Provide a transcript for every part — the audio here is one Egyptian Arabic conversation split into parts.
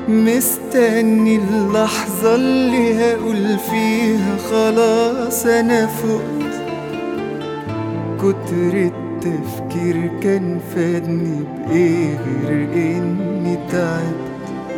مستني اللحظة اللي هقول فيها خلاص أنا فقت كتر التفكير كان فادني بإيه غير إني تعبت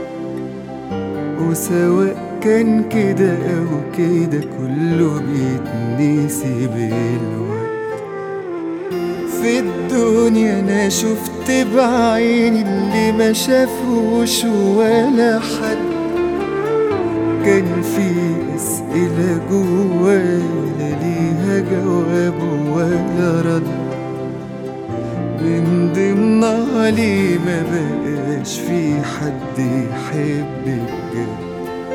وسواء كان كده أو كده كله بيتنسي بالوقت في الدنيا انا شفت بعيني اللي ما شافوش ولا حد كان في اسئله جوايا لا ليها جواب ولا رد من ضمنها ليه ما بقاش في حد يحب بجد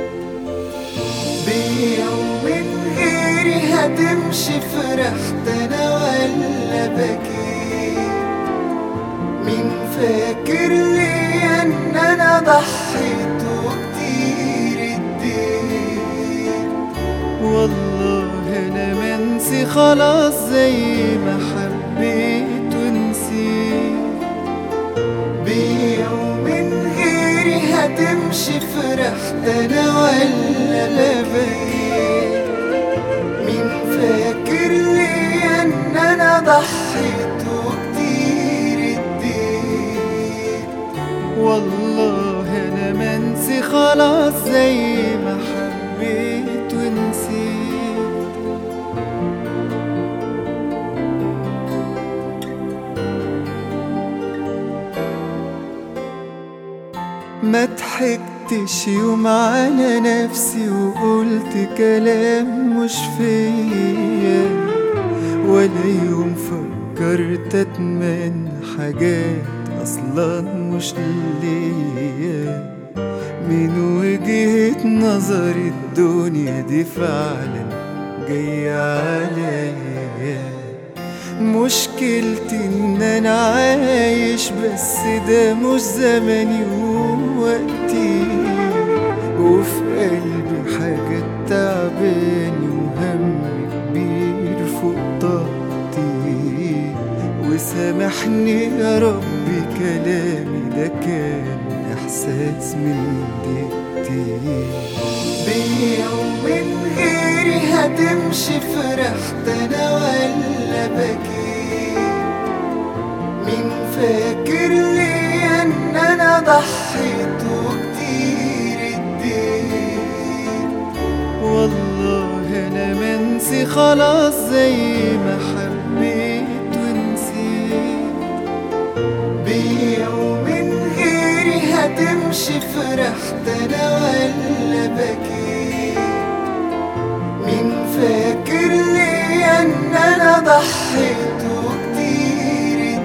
بيوم من غيري هتمشي فرحت انا ولا بكيت مين فاكر لي ان انا ضحيت وكتير اديت والله انا منسي خلاص زي ما حبيت ونسيت بيوم من غيري هتمشي فرحت انا ولا بكيت مين فاكر لي ان انا ضحيت وكتير اديت والله انا منسي خلاص زي ما حبيت ونسيت ما ضحكتش يوم على نفسي وقلت كلام مش فيا ولا يوم فكرت اتمنى حاجات اصلا مش ليا من وجهة نظر الدنيا دي فعلا جاية عليا مشكلتي ان انا عايش بس ده مش زمني ووقتي وفي قلبي حاجة تعباني وهم كبير فوق طاقتي وسامحني يا ربي كلامي ده كان احساس من دقتي بيوم من غيري هتمشي فرحت انا ولا بكيت مين فاكر لي ان انا ضحيت وكتير اديت والله انا منسي خلاص زي ما حبيت ونسيت بيوم من غيري هتمشي فرحت انا ولا بكيت مين فاكر لي ان انا ضحيت وكتير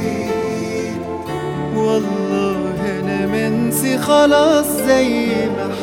اديت والله انا منسي خلاص زي ما